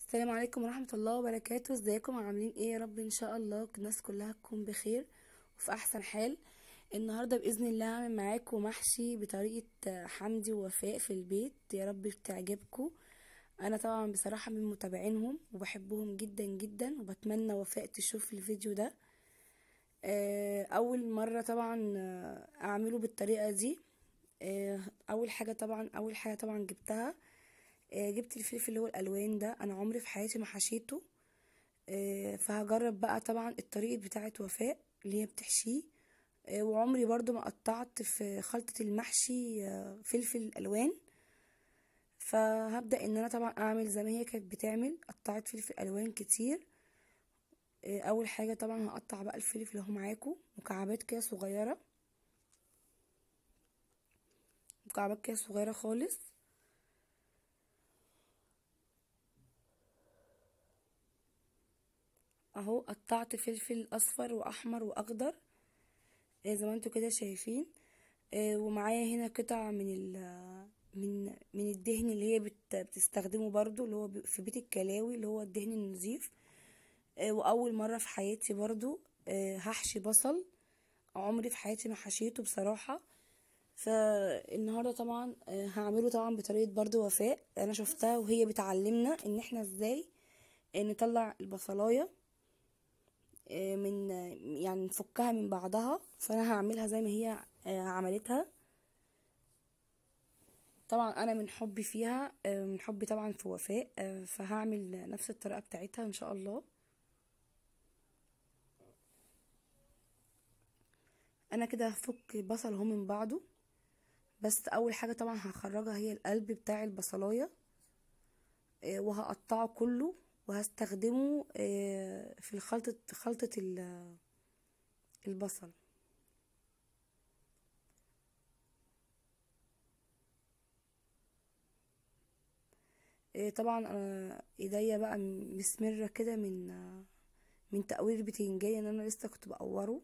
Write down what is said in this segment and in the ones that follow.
السلام عليكم ورحمة الله وبركاته ازيكم عاملين ايه يا رب ان شاء الله الناس كلها تكون بخير وفي احسن حال النهاردة باذن الله هعمل معاكم محشي بطريقة حمدي ووفاء في البيت يا رب تعجبكم انا طبعا بصراحة من متابعينهم وبحبهم جدا جدا وبتمنى وفاء تشوف الفيديو ده آه، اول مرة طبعا آه، اعمله بالطريقة دي آه، اول حاجة طبعا اول حاجة طبعا جبتها آه، جبت الفلفل اللي هو الالوان ده انا عمري في حياتي ما حشيته آه، فهجرب بقى طبعا الطريقه بتاعه وفاء اللي هي بتحشيه آه، وعمري برضو ما قطعت في خلطه المحشي آه، فلفل الوان فهبدا ان انا طبعا اعمل زي ما هي كانت بتعمل قطعت فلفل الوان كتير آه، اول حاجه طبعا هقطع بقى الفلفل اللي هو معاكم مكعبات كده صغيره مكعبات كده صغيره خالص اهو قطعت فلفل اصفر واحمر واخضر آه، زي ما انتوا كده شايفين آه، ومعايا هنا قطع من ال من من الدهن اللي هي بت بتستخدمه برضو اللي هو ب- في بيت الكلاوي اللي هو الدهن النظيف آه، واول مره في حياتي برضو آه، هحشي بصل عمري في حياتي ما حشيته بصراحه فالنهارده طبعا آه، هعمله طبعا بطريقه برضو وفاء انا شفتها وهي بتعلمنا ان احنا ازاي آه، نطلع البصلايه آه، من يعني نفكها من بعضها فانا هعملها زي ما هي آه، عملتها طبعا انا من حبي فيها آه، من حبي طبعا في وفاء آه، فهعمل نفس الطريقه بتاعتها ان شاء الله انا كده هفك البصل اهو من بعضه بس اول حاجه طبعا هخرجها هي القلب بتاع البصلايه آه، وهقطعه كله وهستخدمه آه، في الخلطه خلطه ال- البصل آه، طبعا انا ايديا بقى مسمره كده من آه، من تقوير البتنجان ان انا لسه كنت بقوره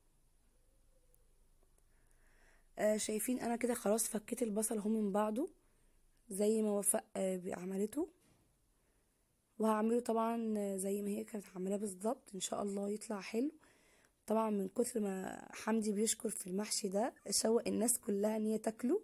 آه، شايفين انا كده خلاص فكيت البصل اهو من بعضه زي ما وفاء آه، عملته وهعمله طبعا آه، زي ما هي كانت عاملاه بالظبط ان شاء الله يطلع حلو طبعا من كتر ما حمدي بيشكر في المحشي ده شوق الناس كلها ان هي تاكله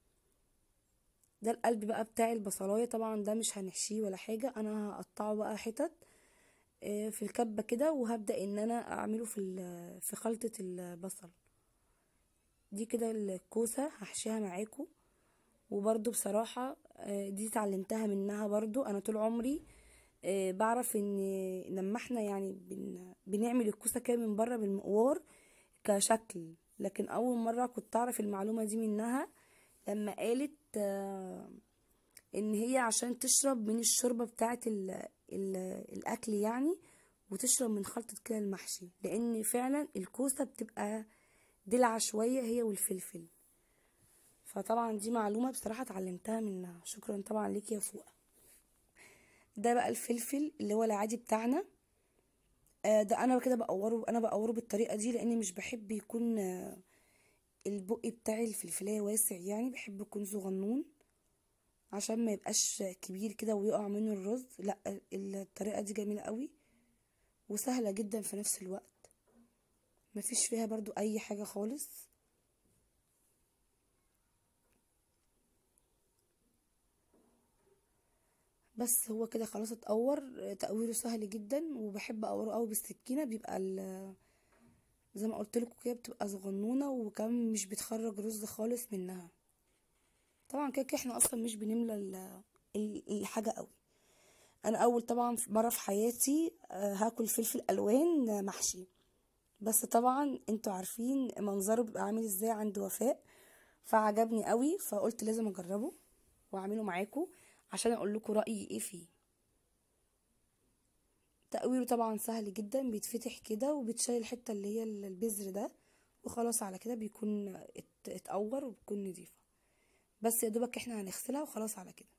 ده القلب بقى بتاع البصلايه طبعا ده مش هنحشيه ولا حاجه انا هقطعه بقى حتت آه، في الكبه كده وهبدا ان انا اعمله في ال- في خلطه البصل دي كده الكوسه هحشيها معاكم وبرضو بصراحه آه، دي اتعلمتها منها برضو انا طول عمري آه، بعرف ان لما احنا يعني بن بنعمل الكوسه كده من بره بالمقوار كشكل لكن اول مره كنت اعرف المعلومه دي منها لما قالت آه، ان هي عشان تشرب من الشوربه بتاعه ال ال الاكل يعني وتشرب من خلطه كده المحشي لان فعلا الكوسه بتبقى دلعه شويه هي والفلفل فطبعا دي معلومه بصراحه اتعلمتها منها شكرا طبعا ليكي يا فوق ده بقى الفلفل اللي هو العادي بتاعنا آه، ده انا كده بقوره انا بقوره بالطريقه دي لاني مش بحب يكون آه، البق بتاعي الفلفلايه واسع يعني بحب يكون صغنون عشان ما يبقاش كبير كده ويقع منه الرز لا الطريقه دي جميله قوي وسهله جدا في نفس الوقت مفيش فيها برضو اي حاجه خالص بس هو كده خلاص اتقور تقويره سهل جدا وبحب اقوره قوي بالسكينه بيبقى ال- زي ما قلت لكم كده بتبقى صغنونه وكمان مش بتخرج رز خالص منها طبعا كده كده احنا اصلا مش بنملى ال- ال- الحاجه قوي انا اول طبعا مره في حياتي آه، هاكل فلفل الوان محشي بس طبعا انتوا عارفين منظره بيبقى عامل ازاي عند وفاء فعجبني قوي فقلت لازم اجربه واعمله معاكم عشان اقول لكم رايي ايه فيه تقويره طبعا سهل جدا بيتفتح كده وبتشيل الحته اللي هي البذر ده وخلاص على كده بيكون ات- اتقور وبتكون نضيفه بس يا دوبك احنا هنغسلها وخلاص على كده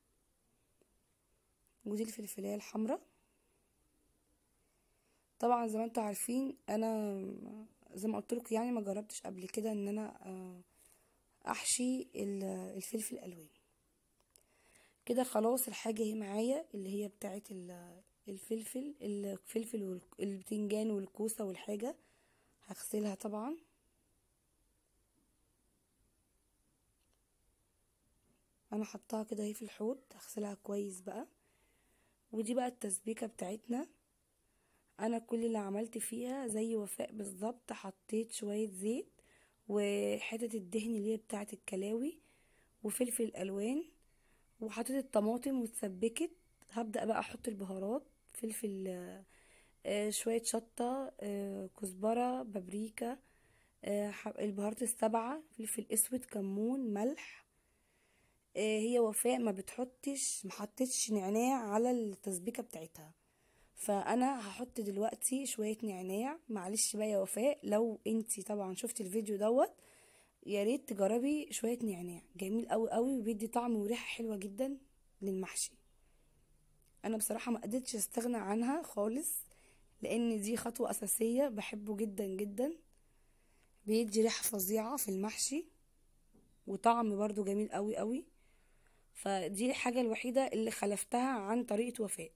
ودي الفلفلايه الحمراء طبعا زي ما انتوا عارفين انا زي ما قلت لكم يعني ما جربتش قبل كده ان انا آه، احشي ال- الفلفل الالوان كده خلاص الحاجة اهي معايا اللي هي بتاعت ال- الفلفل الفلفل والبتنجان والكوسة والحاجة هغسلها طبعا انا حطاها كده اهي في الحوض هغسلها كويس بقى ودي بقى التسبيكة بتاعتنا انا كل اللي عملت فيها زي وفاء بالظبط حطيت شوية زيت وحتة الدهن اللي هي بتاعة الكلاوي وفلفل الوان وحطيت الطماطم واتسبكت هبدأ بقى احط البهارات فلفل آه، آه، شوية شطة آه، كزبرة بابريكا آه، ح- البهارات السبعة فلفل اسود كمون ملح آه، هي وفاء ما بتحطش محطتش نعناع على التسبيكة بتاعتها فانا هحط دلوقتي شوية نعناع معلش بقى يا وفاء لو انتي طبعا شفتي الفيديو دوت يا ريت تجربي شوية نعناع جميل قوي قوي وبيدي طعم وريحة حلوة جدا للمحشي انا بصراحة ما قدرتش استغنى عنها خالص لان دي خطوة اساسية بحبه جدا جدا بيدي ريحة فظيعة في المحشي وطعم برضو جميل قوي قوي فدي الحاجة الوحيدة اللي خلفتها عن طريقة وفاء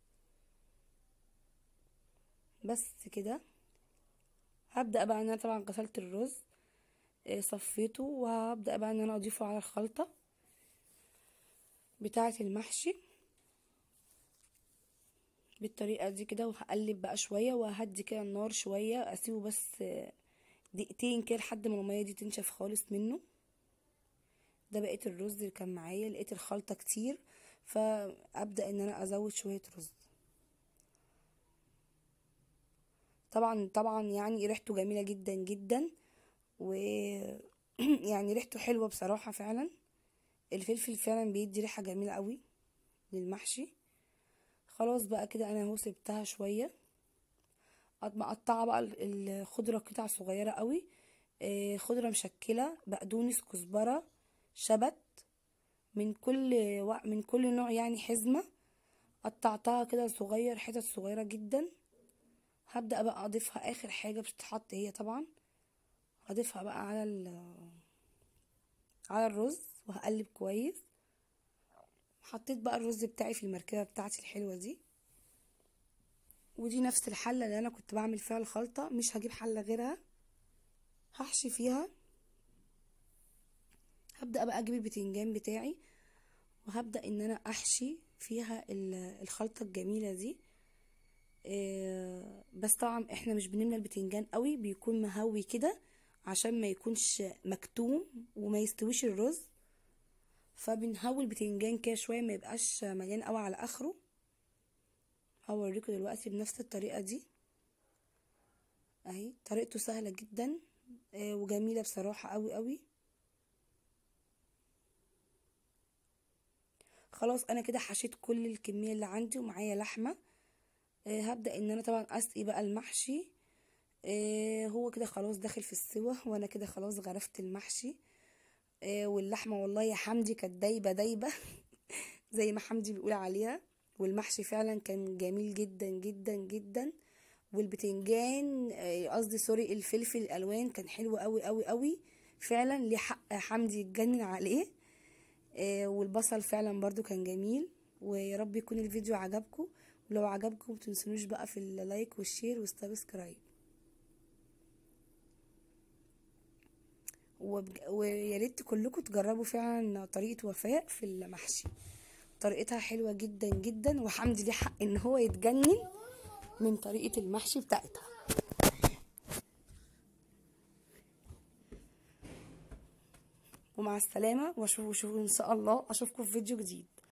بس كده هبدأ بقى ان انا طبعا غسلت الرز آه، صفيته وهبدأ بقى ان انا اضيفه على الخلطة بتاعة المحشي بالطريقة دي كده وهقلب بقى شوية وهدي كده النار شوية اسيبه بس آه، دقيقتين كده لحد ما المية دي تنشف خالص منه ده بقيت الرز اللي كان معايا لقيت الخلطة كتير فأبدأ ان انا ازود شوية رز طبعا طبعا يعني ريحته جميلة جدا جدا و يعني ريحته حلوة بصراحة فعلا الفلفل فعلا بيدي ريحة جميلة قوي للمحشي خلاص بقى كده انا اهو سبتها شوية قط- مقطعة بقى ال- الخضرة قطع صغيرة قوي آه، خضرة مشكلة بقدونس كزبرة شبت من كل و- من كل نوع يعني حزمة قطعتها كده صغير حتت صغيرة جدا هبدأ بقى اضيفها اخر حاجة بتتحط هي طبعا هضيفها بقى على ال على الرز وهقلب كويس حطيت بقى الرز بتاعي في المركبة بتاعتي الحلوة دي ودي نفس الحلة اللي انا كنت بعمل فيها الخلطة مش هجيب حلة غيرها هحشي فيها هبدأ بقى اجيب البتنجان بتاعي وهبدأ ان انا احشي فيها ال- الخلطة الجميلة دي آه، بس طبعا احنا مش بنملى البتنجان قوي بيكون مهوي كده عشان ما يكونش مكتوم وما يستويش الرز فبنهوي البتنجان كده شويه ما يبقاش مليان قوي على اخره هوريكم دلوقتي بنفس الطريقه دي اهي طريقته سهله جدا آه، وجميله بصراحه قوي قوي خلاص انا كده حشيت كل الكميه اللي عندي ومعايا لحمه آه، هبدأ ان انا طبعا اسقي بقى المحشي آه، هو كده خلاص داخل في السوا وانا كده خلاص غرفت المحشي آه، واللحمة والله يا حمدي كانت دايبة دايبة زي ما حمدي بيقول عليها والمحشي فعلا كان جميل جدا جدا جدا والبتنجان آه، قصدي سوري الفلفل الالوان كان حلو قوي قوي قوي فعلا ليه حق حمدي يتجنن عليه آه، والبصل فعلا برضو كان جميل ويا رب يكون الفيديو عجبكم ولو عجبكم متنسونوش بقى في اللايك والشير والسبسكرايب وبج- ويا ريت كلكم تجربوا فعلا طريقة وفاء في المحشي طريقتها حلوة جدا جدا وحمدي ليه حق ان هو يتجنن من طريقة المحشي بتاعتها ومع السلامة واشوف واشوف ان شاء الله اشوفكم في فيديو جديد